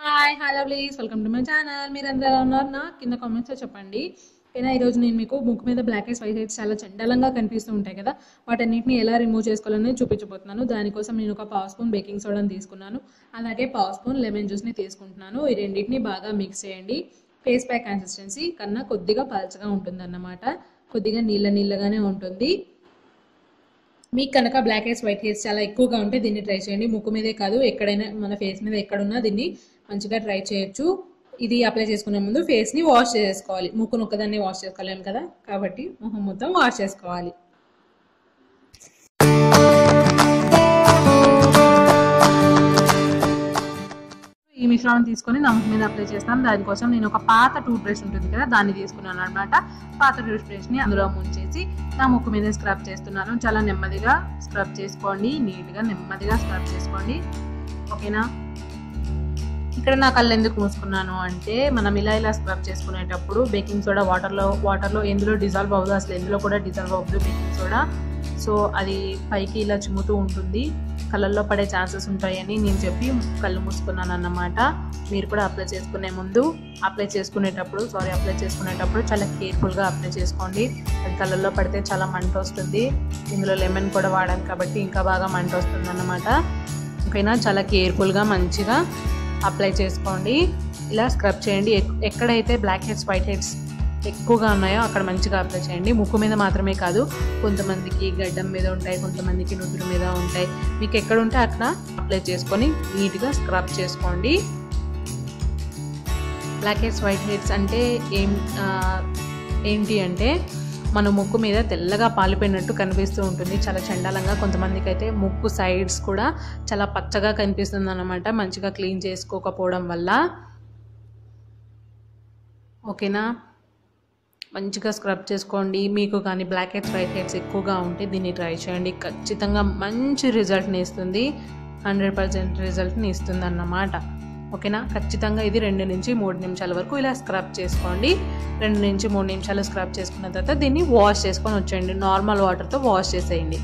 hi hello please welcome to my channel మీరు అందరూ ఎలా ఉన్నారు నా కింద కామెంట్స్లో చెప్పండి ఓకేనా ఈరోజు నేను మీకు ముక్కు మీద బ్లాక్ హెడ్స్ వైట్ హెడ్స్ చాలా చండలంగా కనిపిస్తూ ఉంటాయి కదా వాటన్నిటిని ఎలా రిమూవ్ చేసుకోవాలని చూపించబోతున్నాను దానికోసం నేను ఒక పావు స్పూన్ బేకింగ్ సోడాని తీసుకున్నాను అలాగే పావు స్పూన్ లెమన్ జ్యూస్ని తీసుకుంటున్నాను ఈ రెండింటిని బాగా మిక్స్ చేయండి ఫేస్ ప్యాక్ కన్సిస్టెన్సీ కన్నా కొద్దిగా పలచగా ఉంటుందన్నమాట కొద్దిగా నీళ్ళ నీళ్ళగానే ఉంటుంది మీకు కనుక బ్లాక్ హెయిర్స్ వైట్ హెయిర్స్ చాలా ఎక్కువగా ఉంటే దీన్ని ట్రై చేయండి ముక్కు మీదే కాదు ఎక్కడైనా మన ఫేస్ మీద ఎక్కడున్నా దీన్ని మంచిగా ట్రై చేయొచ్చు ఇది అప్లై చేసుకునే ముందు ఫేస్ని వాష్ చేసుకోవాలి ముక్కు నొక్కదాన్ని వాష్ చేసుకోలేము కదా కాబట్టి మొహం మొత్తం వాష్ చేసుకోవాలి ఈ మిశ్రమం తీసుకొని నా ముఖం మీద అప్లై చేస్తాను దానికోసం నేను ఒక పాత టూత్ బ్రష్ ఉంటుంది కదా దాన్ని తీసుకున్నాను అనమాట పాత టూత్ బ్రష్ని అందులో ముంచేసి నా ముక్కు మీద స్క్రబ్ చేస్తున్నాను చాలా నెమ్మదిగా స్క్రబ్ చేసుకోండి నీట్గా నెమ్మదిగా స్క్రబ్ చేసుకోండి ఓకేనా ఇక్కడ నా కళ్ళు ఎందుకు మూసుకున్నాను అంటే మనం ఇలా ఇలా స్క్రబ్ చేసుకునేటప్పుడు బేకింగ్ సోడా వాటర్లో వాటర్లో ఎందులో డిజాల్వ్ అవ్వదు అసలు ఎందులో కూడా డిజాల్వ్ అవ్వదు బేకింగ్ సోడా సో అది పైకి ఇలా చిమ్ముతూ ఉంటుంది కళ్ళల్లో పడే ఛాన్సెస్ ఉంటాయని నేను చెప్పి కళ్ళు మూసుకున్నాను అన్నమాట మీరు కూడా అప్లై చేసుకునే ముందు అప్లై చేసుకునేటప్పుడు సారీ అప్లై చేసుకునేటప్పుడు చాలా కేర్ఫుల్గా అప్లై చేసుకోండి అది కళ్ళల్లో పడితే చాలా మంట వస్తుంది ఇందులో లెమన్ కూడా వాడాను కాబట్టి ఇంకా బాగా మంట వస్తుంది అన్నమాట ఓకేనా చాలా కేర్ఫుల్గా మంచిగా అప్లై చేసుకోండి ఇలా స్క్రబ్ చేయండి ఎక్కడైతే బ్లాక్ హెడ్స్ వైట్ హెడ్స్ ఎక్కువగా ఉన్నాయో అక్కడ మంచిగా అప్లై చేయండి ముక్కు మీద మాత్రమే కాదు కొంతమందికి గడ్డం మీద ఉంటాయి కొంతమందికి నుదురు మీద ఉంటాయి మీకు ఎక్కడ ఉంటే అక్కడ అప్లై చేసుకొని నీట్గా స్క్రబ్ చేసుకోండి బ్లాక్ హెడ్స్ వైట్ హెడ్స్ అంటే ఏం ఏంటి అంటే మన ముక్కు మీద తెల్లగా పాలిపోయినట్టు కనిపిస్తూ ఉంటుంది చాలా చండాలంగా కొంతమందికి అయితే ముక్కు సైడ్స్ కూడా చాలా పచ్చగా కనిపిస్తుంది అనమాట మంచిగా క్లీన్ చేసుకోకపోవడం వల్ల ఓకేనా మంచిగా స్క్రబ్ చేసుకోండి మీకు కానీ బ్లాక్ హెడ్స్ వైట్ హెడ్స్ ఎక్కువగా ఉంటే దీన్ని ట్రై చేయండి ఖచ్చితంగా మంచి రిజల్ట్ని ఇస్తుంది హండ్రెడ్ పర్సెంట్ రిజల్ట్ని ఇస్తుంది అన్నమాట ఓకేనా ఖచ్చితంగా ఇది రెండు నుంచి మూడు నిమిషాల వరకు ఇలా స్క్రబ్ చేసుకోండి రెండు నుంచి మూడు నిమిషాలు స్క్రబ్ చేసుకున్న తర్వాత దీన్ని వాష్ చేసుకొని వచ్చేయండి నార్మల్ వాటర్తో వాష్ చేసేయండి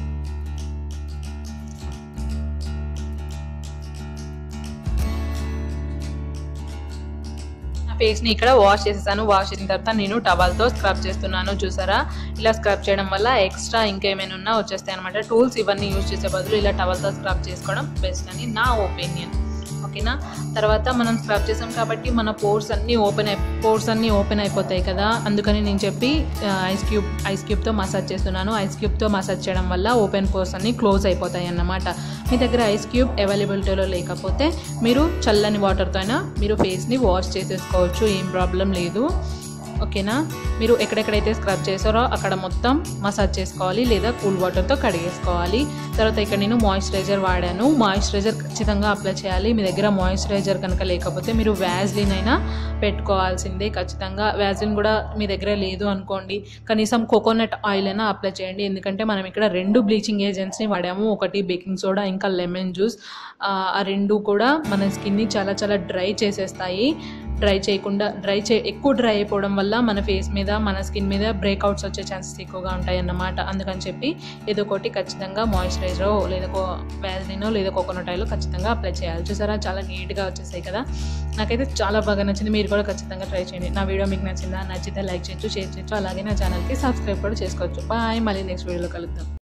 ఫేస్ని ఇక్కడ వాష్ చేసేసాను వాష్ చేసిన తర్వాత నేను టవల్తో స్క్రబ్ చేస్తున్నాను చూసారా ఇలా స్క్రబ్ చేయడం వల్ల ఎక్స్ట్రా ఇంకేమైనా ఉన్నా వచ్చేస్తాయి అనమాట టూల్స్ ఇవన్నీ యూజ్ చేసే బదులు ఇలా టవల్తో స్క్రబ్ చేసుకోవడం బెస్ట్ అని నా ఒపీనియన్ ఓకేనా తర్వాత మనం స్క్రబ్ చేసాం కాబట్టి మన పోర్స్ అన్నీ ఓపెన్ అయి పోర్స్ అన్నీ ఓపెన్ అయిపోతాయి కదా అందుకని నేను చెప్పి ఐస్ క్యూబ్ ఐస్ క్యూబ్తో మసాజ్ చేస్తున్నాను ఐస్ క్యూబ్తో మసాజ్ చేయడం వల్ల ఓపెన్ పోర్స్ అన్నీ క్లోజ్ అయిపోతాయి అన్నమాట మీ దగ్గర ఐస్ క్యూబ్ అవైలబిలిటీలో లేకపోతే మీరు చల్లని వాటర్తో అయినా మీరు ఫేస్ని వాష్ చేసేసుకోవచ్చు ఏం ప్రాబ్లం లేదు ఓకేనా మీరు ఎక్కడెక్కడైతే స్క్రబ్ చేశారో అక్కడ మొత్తం మసాజ్ చేసుకోవాలి లేదా కూల్ వాటర్తో కడిగేసుకోవాలి తర్వాత ఇక్కడ నేను మాయిశ్చరైజర్ వాడాను మాయిశ్చరైజర్ ఖచ్చితంగా అప్లై చేయాలి మీ దగ్గర మాయిశ్చరైజర్ కనుక లేకపోతే మీరు వ్యాజ్లిన్ అయినా పెట్టుకోవాల్సిందే ఖచ్చితంగా వ్యాజ్లిన్ కూడా మీ దగ్గర లేదు అనుకోండి కనీసం కోకోనట్ ఆయిల్ అయినా అప్లై చేయండి ఎందుకంటే మనం ఇక్కడ రెండు బ్లీచింగ్ ఏజెంట్స్ని వాడాము ఒకటి బేకింగ్ సోడా ఇంకా లెమన్ జ్యూస్ ఆ రెండు కూడా మన స్కిన్ని చాలా చాలా డ్రై చేసేస్తాయి డ్రై చేయకుండా డ్రై చే ఎక్కువ డ్రై అయిపోవడం వల్ల మన ఫేస్ మీద మన స్కిన్ మీద బ్రేక్అవుట్స్ వచ్చే ఛాన్సెస్ ఎక్కువగా ఉంటాయి అన్నమాట అందుకని చెప్పి ఏదో ఒకటి ఖచ్చితంగా మాయిశ్చరైజరో లేదా వ్యాజ్లినో లేదా కోకోనట్ ఆయిల్ ఖచ్చితంగా అప్లై చేయాలి చూసారా చాలా నీట్గా వచ్చేసాయి కదా నాకైతే చాలా బాగా నచ్చింది మీరు కూడా ఖచ్చితంగా ట్రై చేయండి నా వీడియో మీకు నచ్చిందా నచ్చితే లైక్ చేయొచ్చు షేర్ చేయొచ్చు అలాగే నా ఛానల్కి సబ్స్క్రైబ్ కూడా చేసుకోవచ్చు బాయ్ మళ్ళీ నెక్స్ట్ వీడియోలో కలుద్దాం